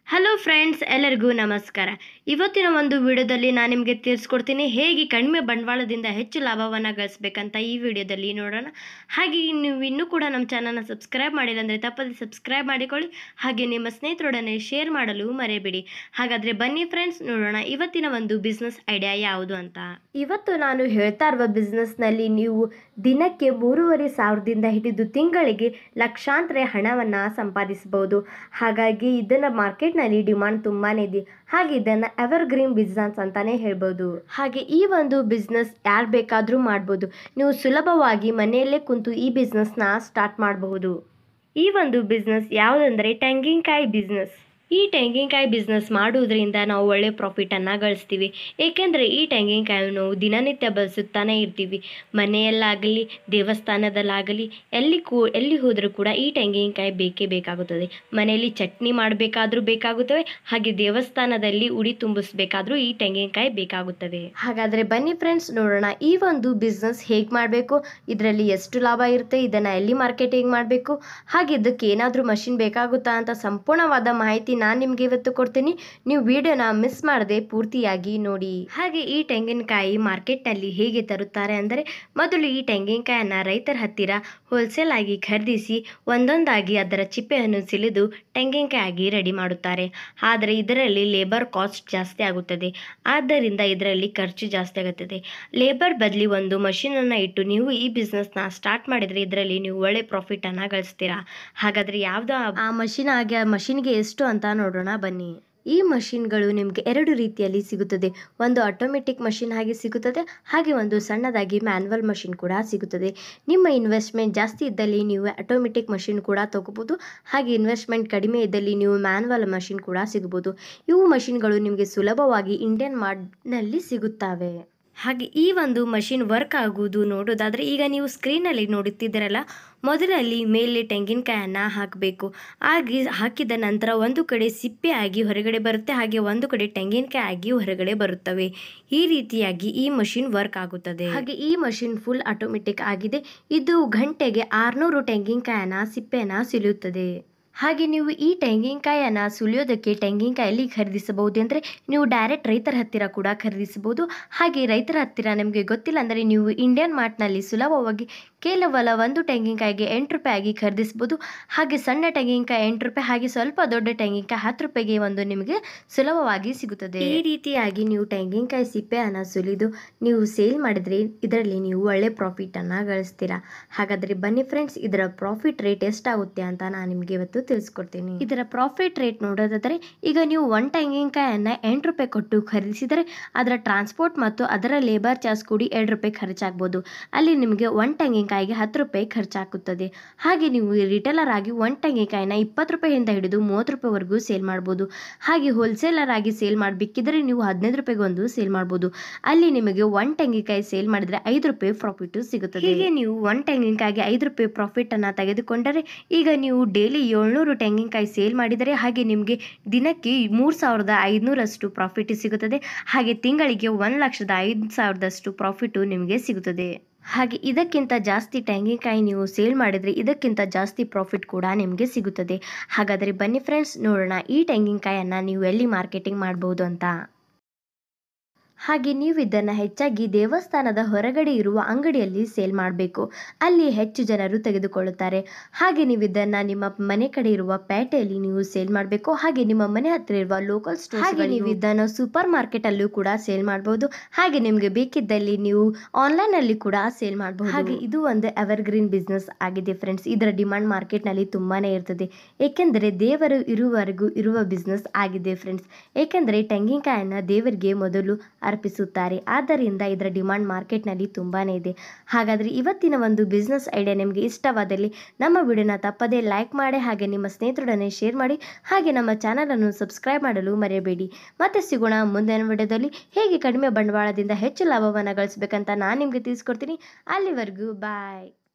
hello friends ಎಲ್ಲರಿಗೂ ನಮಸ್ಕಾರ ಇವತ್ತಿನ ಒಂದು ವಿಡಿಯೋದಲ್ಲಿ ನಾನು ನಿಮಗೆ ತಿಳಿಸ್ಕೊಡ್ತೀನಿ ಹೇಗೆ ಕಡಿಮೆ ಬಂಡವಾಳದಿಂದ ಹೆಚ್ಚು ಲಾಭವನ್ನು ಗಳಿಸ್ಬೇಕಂತ ಈ ವಿಡಿಯೋದಲ್ಲಿ ನೋಡೋಣ ಹಾಗೆ ನೀವು ಇನ್ನೂ ಕೂಡ ನಮ್ಮ ಚಾನಲ್ನ ಸಬ್ಸ್ಕ್ರೈಬ್ ಮಾಡಿಲ್ಲ ಅಂದರೆ ತಪ್ಪದೆ ಸಬ್ಸ್ಕ್ರೈಬ್ ಮಾಡಿಕೊಳ್ಳಿ ಹಾಗೆ ನಿಮ್ಮ ಸ್ನೇಹಿತರೊಡನೆ ಶೇರ್ ಮಾಡಲು ಮರೆಯಬೇಡಿ ಹಾಗಾದರೆ ಬನ್ನಿ ಫ್ರೆಂಡ್ಸ್ ನೋಡೋಣ ಇವತ್ತಿನ ಒಂದು ಬಿಸ್ನೆಸ್ ಐಡಿಯಾ ಯಾವುದು ಅಂತ ಇವತ್ತು ನಾನು ಹೇಳ್ತಾ ಇರುವ ಬಿಸ್ನೆಸ್ನಲ್ಲಿ ನೀವು ದಿನಕ್ಕೆ ಮೂರುವರೆ ಸಾವಿರದಿಂದ ಹಿಡಿದು ತಿಂಗಳಿಗೆ ಲಕ್ಷಾಂತರ ಹಣವನ್ನು ಸಂಪಾದಿಸಬಹುದು ಹಾಗಾಗಿ ಇದನ್ನು ಮಾರ್ಕೆಟ್ನಲ್ಲಿ ಡಿಮಾಂಡ್ ತುಂಬಾ ಇದೆ ಹಾಗೆ ಇದನ್ನು ಎವರ್ಗ್ರೀನ್ ಬಿಸ್ನೆಸ್ ಅಂತಾನೆ ಹೇಳ್ಬೋದು ಹಾಗೆ ಈ ಒಂದು ಬಿಸ್ನೆಸ್ ಯಾರು ಬೇಕಾದರೂ ಮಾಡ್ಬೋದು ನೀವು ಸುಲಭವಾಗಿ ಮನೆಯಲ್ಲೇ ಕುಂತು ಈ ಬಿಸ್ನೆಸ್ನ ಸ್ಟಾರ್ಟ್ ಮಾಡಬಹುದು ಈ ಒಂದು ಬಿಸ್ನೆಸ್ ಯಾವುದಂದರೆ ತೆಂಗಿನಕಾಯಿ ಬಿಸ್ನೆಸ್ ಈ ತೆಂಗಿನಕಾಯಿ ಬಿಸ್ನೆಸ್ ಮಾಡುವುದರಿಂದ ನಾವು ಒಳ್ಳೆ ಪ್ರಾಫಿಟನ್ನು ಗಳಿಸ್ತೀವಿ ಏಕೆಂದರೆ ಈ ತೆಂಗಿನಕಾಯಿ ನಾವು ದಿನನಿತ್ಯ ಬಳಸುತ್ತಾನೆ ಇರ್ತೀವಿ ಮನೆಯಲ್ಲಾಗಲಿ ದೇವಸ್ಥಾನದಲ್ಲಾಗಲಿ ಎಲ್ಲಿ ಕೂ ಎಲ್ಲಿ ಹೋದರೂ ಕೂಡ ಈ ತೆಂಗಿನಕಾಯಿ ಬೇಕೇ ಬೇಕಾಗುತ್ತದೆ ಮನೆಯಲ್ಲಿ ಚಟ್ನಿ ಮಾಡಬೇಕಾದ್ರೂ ಬೇಕಾಗುತ್ತವೆ ಹಾಗೆ ದೇವಸ್ಥಾನದಲ್ಲಿ ಉಡಿ ತುಂಬಿಸ್ಬೇಕಾದ್ರೂ ಈ ತೆಂಗಿನಕಾಯಿ ಬೇಕಾಗುತ್ತವೆ ಹಾಗಾದರೆ ಬನ್ನಿ ಫ್ರೆಂಡ್ಸ್ ನೋಡೋಣ ಈ ಒಂದು ಬಿಸ್ನೆಸ್ ಹೇಗೆ ಮಾಡಬೇಕು ಇದರಲ್ಲಿ ಎಷ್ಟು ಲಾಭ ಇರುತ್ತೆ ಇದನ್ನು ಎಲ್ಲಿ ಮಾರ್ಕೆಟಿಂಗ್ ಮಾಡಬೇಕು ಹಾಗೆ ಇದಕ್ಕೆ ಏನಾದರೂ ಮಷಿನ್ ಬೇಕಾಗುತ್ತಾ ಅಂತ ಸಂಪೂರ್ಣವಾದ ಮಾಹಿತಿ ನಾನು ನಿಮಗೆ ಇವತ್ತು ಕೊಡ್ತೀನಿ ನೀವು ವಿಡಿಯೋನ ಮಿಸ್ ಮಾಡದೆ ಪೂರ್ತಿಯಾಗಿ ನೋಡಿ ಹಾಗೆ ಈ ತೆಂಗಿನಕಾಯಿ ಮಾರ್ಕೆಟ್ನಲ್ಲಿ ಹೇಗೆ ತರುತ್ತಾರೆ ಅಂದರೆ ಮೊದಲು ಈ ತೆಂಗಿನಕಾಯನ್ನ ರೈತರ ಹತ್ತಿರ ಹೋಲ್ಸೇಲ್ ಆಗಿ ಖರೀದಿಸಿ ಒಂದೊಂದಾಗಿ ಅದರ ಚಿಪ್ಪೆಯನ್ನು ಸಿಲಿದು ತೆಂಗಿನಕಾಯಿ ಆಗಿ ರೆಡಿ ಮಾಡುತ್ತಾರೆ ಆದರೆ ಇದರಲ್ಲಿ ಲೇಬರ್ ಕಾಸ್ಟ್ ಜಾಸ್ತಿ ಆಗುತ್ತದೆ ಆದ್ದರಿಂದ ಇದರಲ್ಲಿ ಖರ್ಚು ಜಾಸ್ತಿ ಆಗುತ್ತದೆ ಲೇಬರ್ ಬದಲಿ ಒಂದು ಮಷೀನನ್ನು ಇಟ್ಟು ನೀವು ಈ ಬಿಸ್ನೆಸ್ನ ಸ್ಟಾರ್ಟ್ ಮಾಡಿದರೆ ಇದರಲ್ಲಿ ನೀವು ಒಳ್ಳೆ ಪ್ರಾಫಿಟನ್ನು ಗಳಿಸ್ತೀರಾ ಹಾಗಾದರೆ ಯಾವುದು ಆ ಮಷಿನ್ ಆಗಿ ಆ ಮಷಿನ್ಗೆ ಎಷ್ಟು ಅಂತ ನೋಡೋಣ ಬನ್ನಿ ಈ ಮಷಿನ್ಗಳು ನಿಮಗೆ ಎರಡು ರೀತಿಯಲ್ಲಿ ಸಿಗುತ್ತದೆ ಒಂದು ಆಟೋಮೆಟಿಕ್ ಮಷಿನ್ ಹಾಗೆ ಸಿಗುತ್ತದೆ ಹಾಗೆ ಒಂದು ಸಣ್ಣದಾಗಿ ಮ್ಯಾನ್ಯಲ್ ಮಷಿನ್ ಕೂಡ ಸಿಗುತ್ತದೆ ನಿಮ್ಮ ಇನ್ವೆಸ್ಟ್ಮೆಂಟ್ ಜಾಸ್ತಿ ಇದ್ದಲ್ಲಿ ನೀವು ಆಟೋಮೆಟಿಕ್ ಮಷಿನ್ ಕೂಡ ತಗೋಬೋದು ಹಾಗೆ ಇನ್ವೆಸ್ಟ್ಮೆಂಟ್ ಕಡಿಮೆ ಇದ್ದಲ್ಲಿ ನೀವು ಮ್ಯಾನ್ಯಲ್ ಮಷಿನ್ ಕೂಡ ಸಿಗಬಹುದು ಇವು ಮಷಿನ್ಗಳು ನಿಮಗೆ ಸುಲಭವಾಗಿ ಇಂಡಿಯನ್ ಮಾರ್ಟ್ನಲ್ಲಿ ಸಿಗುತ್ತವೆ ಹಾಗೆ ಈ ಒಂದು ಮಷಿನ್ ವರ್ಕ್ ಆಗುವುದು ನೋಡೋದಾದರೆ ಈಗ ನೀವು ಸ್ಕ್ರೀನಲ್ಲಿ ನೋಡುತ್ತಿದ್ದೀರಲ್ಲ ಮೊದಲಲ್ಲಿ ಮೇಲೆ ತೆಂಗಿನಕಾಯನ್ನು ಹಾಕಬೇಕು ಆಗಿ ಹಾಕಿದ ನಂತರ ಒಂದು ಕಡೆ ಸಿಪ್ಪೆ ಆಗಿ ಹೊರಗಡೆ ಬರುತ್ತೆ ಹಾಗೆ ಒಂದು ಕಡೆ ತೆಂಗಿನಕಾಯಿ ಆಗಿ ಹೊರಗಡೆ ಬರುತ್ತವೆ ಈ ರೀತಿಯಾಗಿ ಈ ಮಷಿನ್ ವರ್ಕ್ ಆಗುತ್ತದೆ ಹಾಗೆ ಈ ಮಷಿನ್ ಫುಲ್ ಆಟೋಮೆಟಿಕ್ ಆಗಿದೆ ಇದು ಗಂಟೆಗೆ ಆರುನೂರು ತೆಂಗಿನಕಾಯನ್ನ ಸಿಪ್ಪೆಯನ್ನು ಸಿಲಿಯುತ್ತದೆ ಹಾಗೆ ನೀವು ಈ ತೆಂಗಿನಕಾಯನ್ನು ಸುಲಿಯೋದಕ್ಕೆ ತೆಂಗಿನಕಾಯಲ್ಲಿ ಖರೀದಿಸಬಹುದು ಅಂದರೆ ನೀವು ಡೈರೆಕ್ಟ್ ರೈತರ ಹತ್ತಿರ ಕೂಡ ಖರೀದಿಸಬಹುದು ಹಾಗೆ ರೈತರ ಹತ್ತಿರ ನಿಮಗೆ ಗೊತ್ತಿಲ್ಲ ಅಂದರೆ ನೀವು ಇಂಡಿಯನ್ ಮಾರ್ಟ್ನಲ್ಲಿ ಸುಲಭವಾಗಿ ಕೇವಲ ಒಂದು ತೆಂಗಿನಕಾಯಿಗೆ ಎಂಟು ರೂಪಾಯಿ ಆಗಿ ಖರೀದಿಸ್ಬೋದು ಹಾಗೆ ಸಣ್ಣ ತೆಂಗಿನಕಾಯಿ ಎಂಟು ರೂಪಾಯಿ ಹಾಗೆ ಸ್ವಲ್ಪ ದೊಡ್ಡ ತೆಂಗಿನಕಾಯಿ ಹತ್ತು ರೂಪಾಯಿಗೆ ಒಂದು ನಿಮಗೆ ಸುಲಭವಾಗಿ ಸಿಗುತ್ತದೆ ಈ ರೀತಿಯಾಗಿ ನೀವು ತೆಂಗಿನಕಾಯಿ ಸಿಪ್ಪೆಯನ್ನು ಸುಲಿದು ನೀವು ಸೇಲ್ ಮಾಡಿದರೆ ಇದರಲ್ಲಿ ನೀವು ಒಳ್ಳೆ ಪ್ರಾಫಿಟನ್ನು ಗಳಿಸ್ತೀರಾ ಹಾಗಾದರೆ ಬನ್ನಿ ಫ್ರೆಂಡ್ಸ್ ಇದರ ಪ್ರಾಫಿಟ್ ರೇಟ್ ಎಷ್ಟಾಗುತ್ತೆ ಅಂತ ನಾನು ನಿಮಗೆ ಇವತ್ತು ತಿಳಿಸ್ಕೊಡ್ತೀನಿ ಇದರ ಪ್ರಾಫಿಟ್ ರೇಟ್ ನೋಡೋದಾದರೆ ಈಗ ನೀವು ಒಂದು ತೆಂಗಿನಕಾಯನ್ನು ಎಂಟು ರೂಪಾಯಿ ಕೊಟ್ಟು ಖರೀದಿಸಿದರೆ ಅದರ ಟ್ರಾನ್ಸ್ಪೋರ್ಟ್ ಮತ್ತು ಅದರ ಲೇಬರ್ ಚಾರ್ಜ್ ಕೂಡಿ ಎರಡು ರೂಪಾಯಿ ಖರ್ಚಾಗ್ಬೋದು ಅಲ್ಲಿ ನಿಮಗೆ ಒಂದು ತೆಂಗಿನಕಾಯಿಗೆ ಹತ್ತು ರೂಪಾಯಿ ಖರ್ಚಾಗುತ್ತದೆ ಹಾಗೆ ನೀವು ರಿಟೇಲರ್ ಆಗಿ ಒಂದು ತೆಂಗಿನಕಾಯಿನ ಇಪ್ಪತ್ತು ರೂಪಾಯಿಂದ ಹಿಡಿದು ಮೂವತ್ತು ರೂಪಾಯಿವರೆಗೂ ಸೇಲ್ ಮಾಡ್ಬೋದು ಹಾಗೆ ಹೋಲ್ಸೇಲರ್ ಆಗಿ ಸೇಲ್ ಮಾಡಬೇಕಿದ್ರೆ ನೀವು ಹದಿನೈದು ರೂಪಾಯಿಗೆ ಒಂದು ಸೇಲ್ ಮಾಡ್ಬೋದು ಅಲ್ಲಿ ನಿಮಗೆ ಒಂದು ತೆಂಗಿನಕಾಯಿ ಸೇಲ್ ಮಾಡಿದರೆ ಐದು ರೂಪಾಯಿ ಪ್ರಾಫಿಟ್ ಸಿಗುತ್ತದೆ ಹೀಗೆ ನೀವು ಒಂದು ತೆಂಗಿನಕಾಯಿಗೆ ಐದು ರೂಪಾಯಿ ಪ್ರಾಫಿಟ್ ಅನ್ನ ತೆಗೆದುಕೊಂಡರೆ ಈಗ ನೀವು ಡೈಲಿ ಏಳ್ನೂರು ತೆಂಗಿನಕಾಯಿ ಸೇಲ್ ಮಾಡಿದರೆ ಹಾಗೆ ನಿಮಗೆ ದಿನಕ್ಕೆ ಮೂರು ಸಾವಿರದ ಐದುನೂರಷ್ಟು ಪ್ರಾಫಿಟ್ ಸಿಗುತ್ತದೆ ಹಾಗೆ ತಿಂಗಳಿಗೆ ಒಂದು ಲಕ್ಷದ ಐದು ಸಾವಿರದಷ್ಟು ಪ್ರಾಫಿಟು ನಿಮಗೆ ಸಿಗುತ್ತದೆ ಹಾಗೆ ಇದಕ್ಕಿಂತ ಜಾಸ್ತಿ ತೆಂಗಿನಕಾಯಿ ನೀವು ಸೇಲ್ ಮಾಡಿದರೆ ಇದಕ್ಕಿಂತ ಜಾಸ್ತಿ ಪ್ರಾಫಿಟ್ ಕೂಡ ನಿಮಗೆ ಸಿಗುತ್ತದೆ ಹಾಗಾದರೆ ಬನ್ನಿ ಫ್ರೆಂಡ್ಸ್ ನೋಡೋಣ ಈ ತೆಂಗಿನಕಾಯನ್ನು ನೀವು ಎಲ್ಲಿ ಮಾರ್ಕೆಟಿಂಗ್ ಮಾಡ್ಬೋದು ಅಂತ ಹಾಗೆ ನೀವು ಇದನ್ನು ಹೆಚ್ಚಾಗಿ ದೇವಸ್ಥಾನದ ಹೊರಗಡೆ ಇರುವ ಅಂಗಡಿಯಲ್ಲಿ ಸೇಲ್ ಮಾಡಬೇಕು ಅಲ್ಲಿ ಹೆಚ್ಚು ಜನರು ತೆಗೆದುಕೊಳ್ಳುತ್ತಾರೆ ಹಾಗೆ ನೀವು ಇದನ್ನು ನಿಮ್ಮ ಮನೆ ಕಡೆ ಇರುವ ಪೇಟೆಯಲ್ಲಿ ನೀವು ಸೇಲ್ ಮಾಡಬೇಕು ಹಾಗೆ ನಿಮ್ಮ ಮನೆ ಹತ್ತಿರ ಇರುವ ಲೋಕಲ್ ಸ್ಟೋರ್ ಹಾಗೆ ನೀವು ಇದನ್ನು ಸೂಪರ್ ಮಾರ್ಕೆಟ್ ಅಲ್ಲೂ ಕೂಡ ಸೇಲ್ ಮಾಡಬಹುದು ಹಾಗೆ ನಿಮಗೆ ಬೇಕಿದ್ದಲ್ಲಿ ನೀವು ಆನ್ಲೈನ್ ಅಲ್ಲಿ ಕೂಡ ಸೇಲ್ ಮಾಡಬಹುದು ಹಾಗೆ ಇದು ಒಂದು ಎವರ್ಗ್ರೀನ್ ಬಿಸ್ನೆಸ್ ಆಗಿದೆ ಫ್ರೆಂಡ್ಸ್ ಇದರ ಡಿಮಾಂಡ್ ಮಾರ್ಕೆಟ್ನಲ್ಲಿ ತುಂಬಾನೇ ಇರ್ತದೆ ಏಕೆಂದರೆ ದೇವರು ಇರುವವರೆಗೂ ಇರುವ ಬಿಸ್ನೆಸ್ ಆಗಿದೆ ಫ್ರೆಂಡ್ಸ್ ಏಕೆಂದರೆ ತೆಂಗಿನಕಾಯನ್ನು ದೇವರಿಗೆ ಮೊದಲು ಅರ್ಪಿಸುತ್ತಾರೆ ಆದ್ದರಿಂದ ಇದರ ಡಿಮಾಂಡ್ ಮಾರ್ಕೆಟ್ನಲ್ಲಿ ತುಂಬಾ ಇದೆ ಹಾಗಾದರೆ ಇವತ್ತಿನ ಒಂದು ಬಿಸ್ನೆಸ್ ಐಡಿಯಾ ನಿಮಗೆ ಇಷ್ಟವಾದಲ್ಲಿ ನಮ್ಮ ವಿಡಿಯೋನ ತಪ್ಪದೇ ಲೈಕ್ ಮಾಡಿ ಹಾಗೆ ನಿಮ್ಮ ಸ್ನೇಹಿತರೊಡನೆ ಶೇರ್ ಮಾಡಿ ಹಾಗೆ ನಮ್ಮ ಚಾನಲನ್ನು ಸಬ್ಸ್ಕ್ರೈಬ್ ಮಾಡಲು ಮರೆಯಬೇಡಿ ಮತ್ತೆ ಸಿಗೋಣ ಮುಂದಿನ ವಿಡಿಯೋದಲ್ಲಿ ಹೇಗೆ ಕಡಿಮೆ ಬಂಡವಾಳದಿಂದ ಹೆಚ್ಚು ಲಾಭವನ್ನು ಗಳಿಸಬೇಕಂತ ನಾನು ನಿಮಗೆ ತಿಳಿಸ್ಕೊಡ್ತೀನಿ ಅಲ್ಲಿವರೆಗೂ ಬಾಯ್